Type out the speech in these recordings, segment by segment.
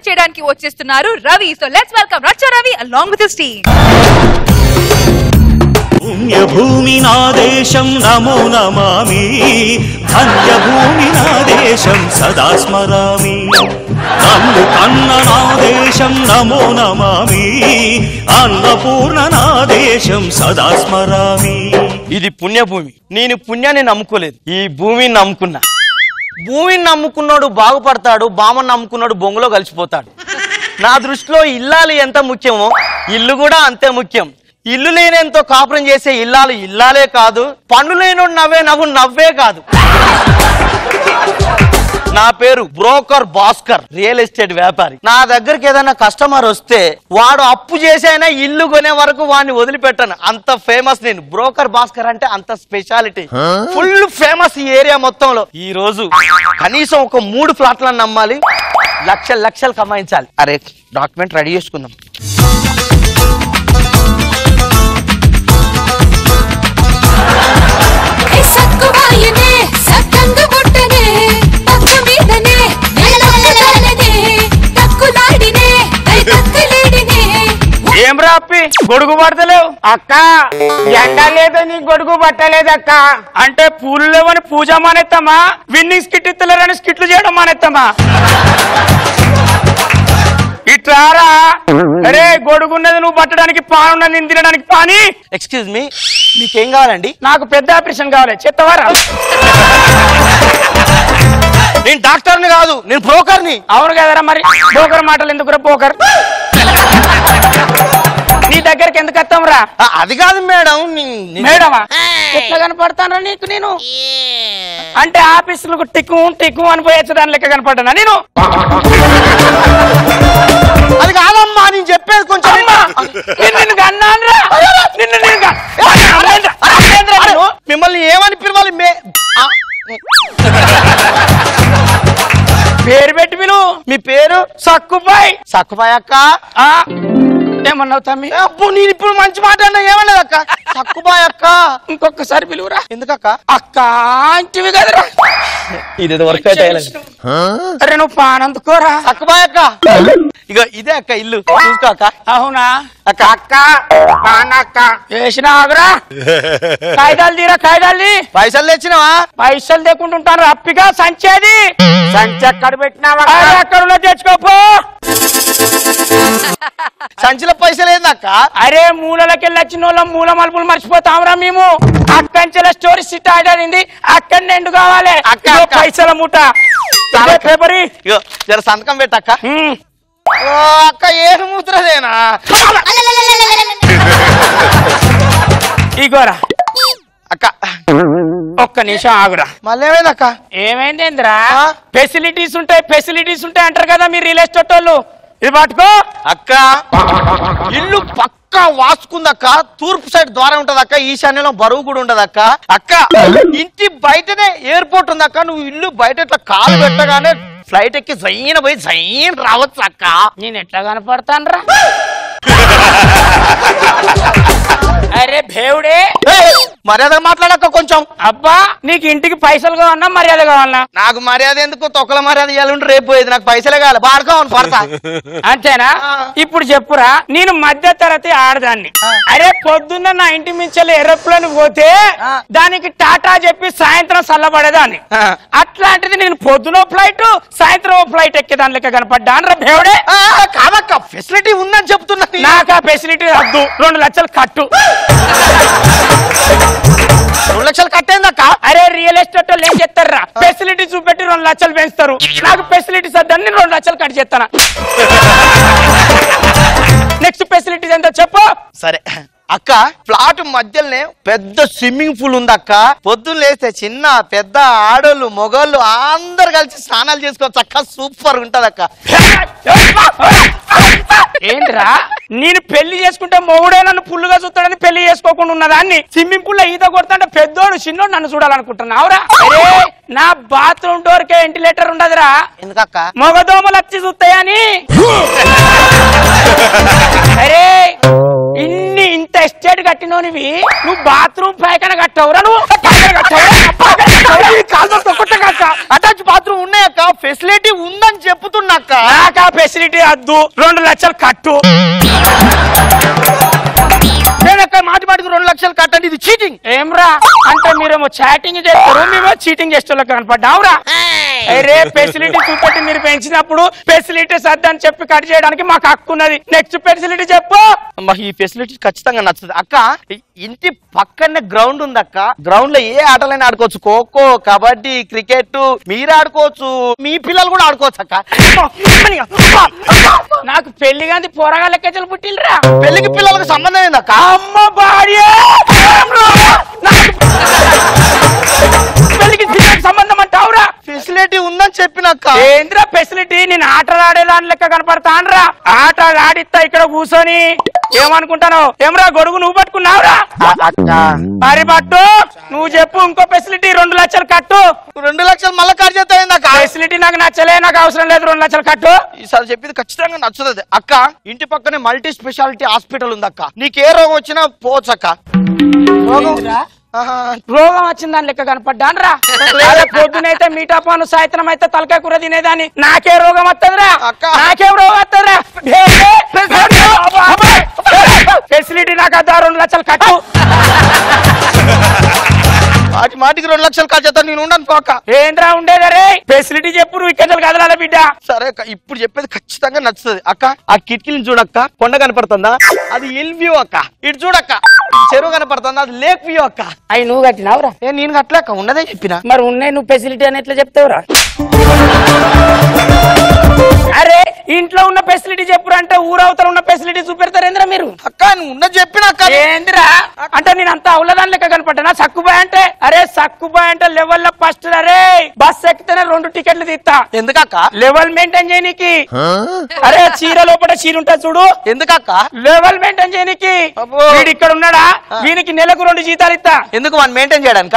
చేయడానికి వచ్చేస్తున్నారు Ravi so let's welcome రచ్చ రవి అలాంగ్ విత్ టీమ్ పుణ్యభూమి నా దేశం నమో నమామి ధన్యభూమి నా దేశం సదా స్మరామి నన్ను కన్న నా దేశం నమో నమామి అన్నపూర్ణ నా దేశం సదా స్మరామి ఇది పుణ్యభూమి నేను పుణ్యాన్ని నమ్ముకోలేదు ఈ భూమిని నమ్ముకున్నా భూమిని నమ్ముకున్నాడు బాగుపడతాడు బామని నమ్ముకున్నాడు బొంగులో కలిసిపోతాడు నా దృష్టిలో ఇల్లాలు ఎంత ముఖ్యమో ఇల్లు కూడా అంతే ముఖ్యం ఇల్లు లేనంతో కాపురం చేసే ఇల్లాలు ఇల్లాలే కాదు పండు లేనోడు నవ్వే నవ్వు నవ్వే కాదు నా పేరు బ్రోకర్ భాస్కర్ రియల్ ఎస్టేట్ వ్యాపారి నా దగ్గరికి ఏదైనా కస్టమర్ వస్తే వాడు అప్పు చేసైనా ఇల్లు కొనే వరకు వాడిని వదిలిపెట్టాను అంత ఫేమస్ నేను బ్రోకర్ భాస్కర్ అంటే అంత స్పెషాలిటీ ఫుల్ ఫేమస్ ఈ ఏరియా మొత్తంలో ఈ రోజు కనీసం ఒక మూడు ఫ్లాట్లను నమ్మాలి లక్షలు లక్షలు కమాయించాలి అరే డాక్యుమెంట్ రెడీ చేసుకుందాం ఏ సక్కువాయనే సక్కంగా పుట్టనే పక్క మీదనే నేలనే తక్కులాడినే ఐ తక్కులేడినే ఏం రాపి గొడుగు పడతలేవు అక్క ఎండ లేదో నీ గొడుగు పట్టలేదు అక్క అంటే పూలు లేవని పూజ మానేస్తామా విన్నింగ్ స్కిట్ ఇస్తలేరని స్కిట్లు చేయడం మానేస్తామా ఇట్లారా అరే గొడుగున్నది నువ్వు పట్టడానికి పానున్నది నేను తినడానికి పాని ఎక్స్క్యూజ్ మీ మీకేం కావాలండి నాకు పెద్ద ఆపరేషన్ కావాలి చెత్తవారా నేను డాక్టర్ని కాదు నేను బ్రోకర్ని అవును కదరా మరి పోకర్ మాటలు ఎందుకురా పోకర్ నీ దగ్గరికి ఎందుకు వస్తాం రా ఆ, అది కాదు మేడం నీ- నీ- మేడమా ఎట్లా కనపడతానరా నీకు నేను అంటే ఆఫీసులకు టిక్కు టిక్కు అని పోయొచ్చు దాని లెక్క కనపడ్డానా నేను అది కాదమ్మా నేను చెప్పేది కొంచెం అమ్మా, నిన్ను నిన్ను కన్నానురా. నిన్ను నేను క- అమ్మేంద్ర, అమ్మేంద్ర నిన్ను. మిమ్మల్ని ఏమని పిలవాలి మే ఆ, పేరు పెట్టి పిలు మీ పేరు సక్కుపాయ్ సక్కుపాయ అక్క ఆ, ఏమన్నావు తమ్మి అప్పు నేను ఇప్పుడు మంచి మాట అన్నా ఏమన్నది అక్క సక్కుపాయ అక్క ఇంకొకసారి పిలువురా ఎందుకక్క అక్క అంటివి కదరా ఇదేదో వర్క్ అరే నువ్వు పానందుకోరా సక్కుపాయ అక్క ఇగో ఇదే అక్క ఇల్లు చూసుకో అక్క అవునా అక్క అక్క నాన్నక్క వేసిన ఆగురా కాగితాలు తీరా కాగితాలు తీ. పైసలు తెచ్చినావా పైసలు తెక్కుంటుంటాను అప్పిగా సంచేది సంచి ఎక్కడ పెట్టినావా అక్కడ ఉన్న తెచ్చుకోపో సంచిలో పైసలు ఏందక్క అరే మూలలకెళ్ళి వచ్చిన వాళ్ళం మూల మలుపులు మర్చిపోతాంరా మేము అక్కంచెల స్టోరీ సిట్ ఆడారింది అక్కడ నిండు కావాలి అక్క, ఇదిగో అక్క. పైసల మూట ఇదే పేపరీ ఇగో జర సంతకం పెట్టక్క ఉమ్. ఓ అక్క ఏడు మూత్రదేనా ఇగోరా అక్క ఒక్క నిమిషం ఆగురా మళ్ళీ ఏమైందక్క ఏమైందేంద్రా ఆ? ఫెసిలిటీస్ ఉంటాయి ఫెసిలిటీస్ ఉంటాయి అంటారు కదా మీరు రియల్ ఎస్టేట్ వాళ్ళు ఇది పట్టుకో అక్క ఇల్లు పక్క వాసుకుందక్క తూర్పు సైడ్ ద్వారం ఉంటది అక్క ఈశాన్యంలో బరువు కూడా ఉండదు అక్క అక్క ఇంటి బయటనే ఎయిర్పోర్ట్ ఉంది అక్క నువ్వు ఇల్లు బయట ఇట్లా కాలు పెట్టగానే ఫ్లైట్ ఎక్కి జైన పోయి జైన్ రావచ్చు అక్క నేను ఎట్లా కనపడతానురా అరే భేవుడే ఏయ్, మర్యాద మాట్లాడక్క కొంచెం అబ్బా నీకు ఇంటికి పైసలు కావన్నా మర్యాద కావాలన్నా నాకు మర్యాద ఎందుకు తొక్కల మర్యాద ఇవ్వాలంటే రేపు పోయేది నాకు పైసలే కావాలి బాడుకోవను పడతా అంతేనా ఇప్పుడు చెప్పురా నేను మధ్య తరగతి ఆడదాన్ని అరే పొద్దున్న నా ఇంటి మించెల్లి ఏరోప్లేన్ పోతే ఆ. దానికి టాటా చెప్పి సాయంత్రం చల్లబడేదాన్ని ఆ. అట్లాంటిది నేను పొద్దున ఫ్లైట్ సాయంత్రం ఫ్లైట్ ఎక్కేదాని లెక్క కనపడ్డా రా భేవుడే ఆ, కాదక్క ఫెసిలిటీ ఉందని చెప్తున్నా నీ- నాకు ఆ ఫెసిలిటీ వద్దు రెండు లక్షలు కట్టు రెండు లక్షలు కట్టేందక్క అరే రియల్ ఎస్టేట్ వాళ్ళు ఏం చేస్తారా ఫెసిలిటీ చూపెట్టి రెండు లక్షలు పెంచుతారు నాకు ఫెసిలిటీస్ వద్దని నేను రెండు లక్షలు కట్ చేస్తాను నెక్స్ట్ ఫెసిలిటీస్ ఎంతో చెప్పు సరే అక్క ఫ్లాట్ మధ్యలోనే పెద్ద స్విమ్మింగ్ పూల్ ఉంది అక్క పొద్దున్న లేస్తే చిన్న పెద్ద ఆడోళ్ళు మొగోళ్ళు అందరు కలిసి స్నానాలు చేసుకోవచ్చు అక్క సూపర్ ఉంటది అక్క ఏంట్రా నేను పెళ్లి చేసుకుంటే మొగుడే నన్ను పుల్లుగా చూస్తాడని పెళ్లి చేసుకోకుండా ఉన్నదాన్ని స్విమ్మింగ్ పూల్ లో ఈత కొడతాంటే పెద్దోడు చిన్నోడు నన్ను చూడాలనుకుంటున్నావురా అరే నా బాత్రూమ్ డోర్ కే వెంటిలేటర్ ఉండదురా ఎందుకక్క మొగదోమలు వచ్చి చూస్తాయని అరే ఇన్ని ఇంత ఎస్టేట్ కట్టినోనివి నువ్వు బాత్రూమ్ పైకన కట్టవురా నువ్వు పైకన కట్టవురా? పైకన కట్టవురా? కాలు తొక్కుతా అక్క అటాచ్ బాత్రూమ్ ఉన్నాయి అక్క ఫెసిలిటీ ఉందని చెప్తున్నాక్క నాకు ఆ ఫెసిలిటీ వద్దు రెండు లక్షలు కట్టు నేనక్క మాటి మాటికి రెండు లక్షలు కట్టండి ఇది చీటింగ్ ఏమ్రా అంటే మీరేమో చాటింగ్ చేస్తారు మేమో చీటింగ్ చేసేటోళ్ళకి కనపడ్డావురా అరే ఫెసిలిటీ చూపెట్టి మీరు పెంచినప్పుడు ఫెసిలిటీస్ వద్దని చెప్పి కట్ చేయడానికి మాకు హక్కు ఉన్నది నెక్స్ట్ ఫెసిలిటీ చెప్పు మాకు ఈ ఫెసిలిటీ ఖచ్చితంగా నచ్చుతుంది అక్క ఇ- ఇంటి పక్కనే గ్రౌండ్ ఉంది అక్క గ్రౌండ్ లో ఏ ఆటలైనా ఆడుకోవచ్చు ఖోఖో కబడ్డీ క్రికెట్ మీరు ఆడుకోవచ్చు మీ పిల్లలు కూడా ఆడుకోవచ్చు అక్క నాకు పెళ్లి గాంధీ పోరగాళ్ళకెచ్చలు పుట్టిల్రా పెళ్లికి పిల్లలకు సంబంధం ఏందక్క అమ్మ భార్య పెళ్లికి దీనికి సంబంధం అంటావురా ఫెసిలిటీ ఉందని చెప్పినక్క ఏంద్ర ఫెసిలిటీ నేను ఆటలు ఆడేదాని లెక్క కనపడతానరా ఆట ఆడిస్తా ఇక్కడ కూర్చొని ఏమనుకుంటాను ఏమరా గొడుగు నువ్వు పట్టుకున్నావురా అక్క మరి పట్టు నువ్వు చెప్పు ఇంకో ఫెసిలిటీ రెండు లక్షలు కట్టు రెండు లక్షలు మళ్ళీ ఖర్చు చేస్తాయిందక్క ఫెసిలిటీ నాకు నచ్చలే నాకు అవసరం లేదు రెండు లక్షలు కట్టు ఈసారి చెప్పింది ఖచ్చితంగా నచ్చుతుంది అక్క ఇంటి పక్కనే మల్టీ స్పెషాలిటీ హాస్పిటల్ ఉంది అక్క నీకు ఏ రోగం వచ్చినా పోవచ్చు అక్క రోగం ఆహా. రోగం వచ్చింది దాని లెక్క కనపడ్డానరా అదే పొద్దునైతే మీటాపాను సాయంత్రం అయితే తలకాయ కూర తినేదాన్ని నాకే రోగం వస్తుందిరా అక్క. నాకేం రోగం వస్తుందిరా ఫెసిలిటీ నాకు అద్దా రెండు లక్షలు కట్టు మాటి మాటికి రెండు లక్షలు ఖర్చు చేస్తాను నేను ఉండను పో అక్క ఏంద్రా ఉండేదరే ఫెసిలిటీ చెప్పు నువ్వు ఇక్కడ కదలాల బిడ్డ సరే అక్క ఇప్పుడు చెప్పేది ఖచ్చితంగా నచ్చుతుంది అక్క ఆ కిటికీని చూడక్క కొండ కనపడుతుందా అది హిల్ వ్యూ అక్క ఇటు చూడక్క ఇది చెరువు కనపడుతుందా అది లేక్ వ్యూ అక్క అవి నువ్వు కట్టినావురా ఏ నేను కట్టలేక ఉన్నదే చెప్పిన మరి ఉన్నాయి నువ్వు ఫెసిలిటీ అని ఎట్లా చెప్తావురా అరే ఇంట్లో ఉన్న ఫెసిలిటీ చెప్పురా అంటే ఊరవతల ఉన్న ఫెసిలిటీ చూపెడతారేంద్రా మీరు అక్క నువ్వు ఉన్నది చెప్పిన అక్క ఏందిరా అంటే నేను అంత అవలదాని లెక్క కనపడ్డా సక్కుబాయ్ అంటే అరే సక్కుబాయ్ అంటే లెవెల్ లో ఫస్ట్ అరే బస్ ఎక్కితేనే రెండు టికెట్లు తీస్తా ఎందుకక్క లెవెల్ మెయింటైన్ చేయనీకి అరే చీర లోపల చీర ఉంటుంది చూడు ఎందుకక్క లెవెల్ మెయింటైన్ చేయనీకి అబ్బో. వీడు ఇక్కడ ఉన్నాడా వీనికి నెలకు రెండు జీతాలు ఇస్తా ఎందుకు మనం మెయింటైన్ చేయడానికి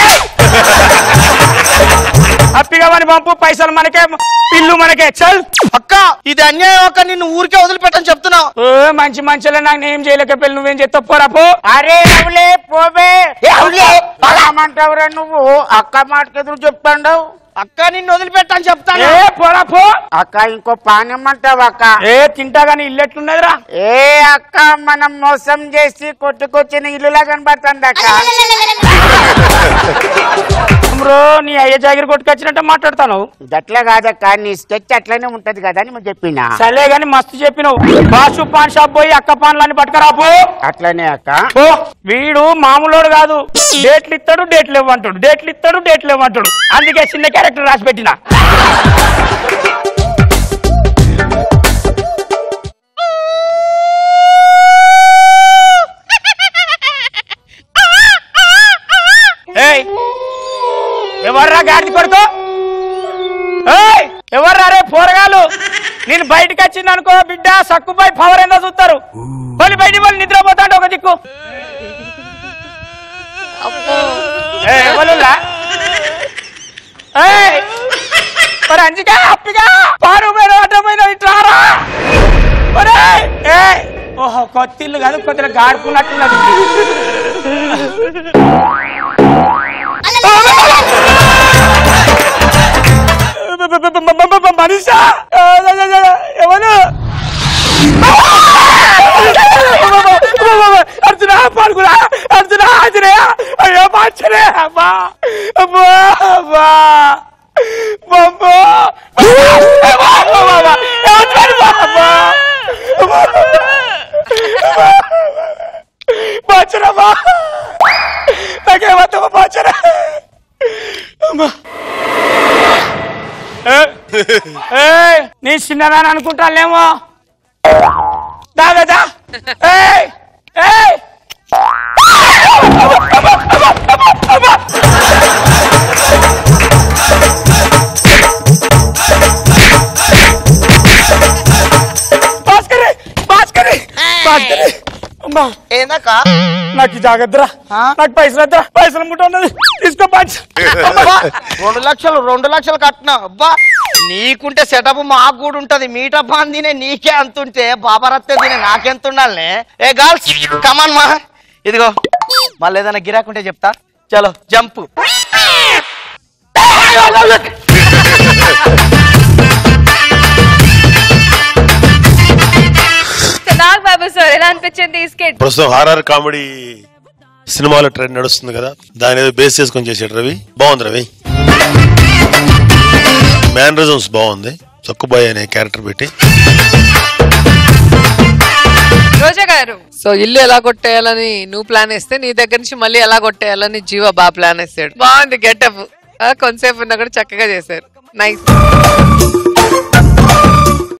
హ్యాపీగా మన పంపు పైసలు మనకే పిల్లు మనకే చల్ అక్క ఇది అన్యాయం అక్క నిన్ను ఊరికే వదిలిపెట్టని చెప్తున్నావు ఓ మంచి మంచిలో నాకు నేను చేయలేకపోయి నువ్వేం చేస్తావు పోరా పో అరే అవులే పోవే ఏమంటావురా నువ్వు అక్క మాటకి ఎదురు చెప్తాండవు అక్క నిన్ను వదిలిపెట్టని చెప్తాను ఏ పోరా పో అక్క ఇంకో పానెమ్మంటావు అక్క ఏ తింటా గానీ ఇల్లు ఎట్లున్నదిరా ఏ అక్క మనం మోసం చేసి కొట్టుకొచ్చిన ఇల్లులా కనబడుతుంది అక్క బ్రో నీ అయ్య జాగిరి కొట్టుకొచ్చినట్టే మాట్లాడతాను గట్ల కాదక్క నీ స్కెచ్ అట్లనే ఉంటది కదా అని నేను చెప్పిన సరే గాని మస్తు చెప్పినావు బాసు పాన్ షాప్ పోయి అక్క పాన్లని పట్టుకరా పో అట్లనే అక్క పో వీడు మామూలోడు కాదు డేట్లు ఇస్తాడు డేట్లు ఇవ్వంటాడు డేట్లు ఇస్తాడు డేట్లు ఇవ్వంటాడు అందుకే చిన్న క్యారెక్టర్ రాసి పెట్టిన ఏయ్, ఎవర్రా గాడిది కొడుకు ఏయ్, ఎవర్రా రే పోరగాలు నేను బయటకు వచ్చింది అనుకో బిడ్డ సక్కుపై పవర్ ఏందో చూస్తారు వాళ్ళు బయట వాళ్ళు నిద్రపోతాడు ఒక దిక్కు ఏయ్, ఎవరులా? ఏయ్, మరి అంజిగా అప్పిగా పారు మీద అడ్డమైన ఇట్లారా ఒరేయ్, ఏయ్, ఓహో కొత్త ఇల్లు కాదు కొద్దిగా గాడుకున్నట్టున్నది మనిషా ఎవరు అర్జున పాల్గొనా అర్జున ఆంజనేయ అయ్యో మార్చనే అమ్మా అమ్మా అమ్మా అమ్మా మార్చరమ్మా నాకేమవుతామా మార్చరా అమ్మా ఏయ్, నీ చిన్నదాని అనుకుంటాలేమో దాదా ఏయ్ ఏయ్ భాస్కరే భాస్కరే భాస్కరే అమ్మా ఏందక్క నాకు జాగ్రత్తరా నాకు పైసలు వద్దా పైసలు ముట్ట ఉన్నది తీసుకో పంచ్ అబ్బా, రెండు లక్షలు రెండు లక్షలు కట్టినా అబ్బా నీకుంటే సెటప్ మాకు కూడా ఉంటది మీటప్ అని తినే నీకే అంతుంటే బాబారత్తే తినే నాకెంత ఉండాలనే ఏ గర్ల్స్ కమాన్ మా ఇదిగో మళ్ళీ ఏదైనా గిరాకుంటే చెప్తా చలో జంప్ నాగ్ బాబు సార్ ఎలా అనిపించింది ఈ స్కెట్ ప్రస్తుతం హారర్ కామెడీ సినిమాలో ట్రెండ్ నడుస్తుంది కదా దాని ఏదో బేస్ చేసుకొని చేసాడు రవి బాగుంది రవి మ్యానరిజమ్స్ బాగుంది చక్కుబాయ్ అనే క్యారెక్టర్ పెట్టి రోజా గారు సో ఇల్లు ఎలా కొట్టేయాలని నువ్వు ప్లాన్ వేస్తే నీ దగ్గర నుంచి మళ్ళీ ఎలా కొట్టేయాలని జీవ బాగా ప్లాన్ వేస్తాడు బాగుంది గెటప్ కొంతసేపు ఉన్నా కూడా చక్కగా చేశారు నైస్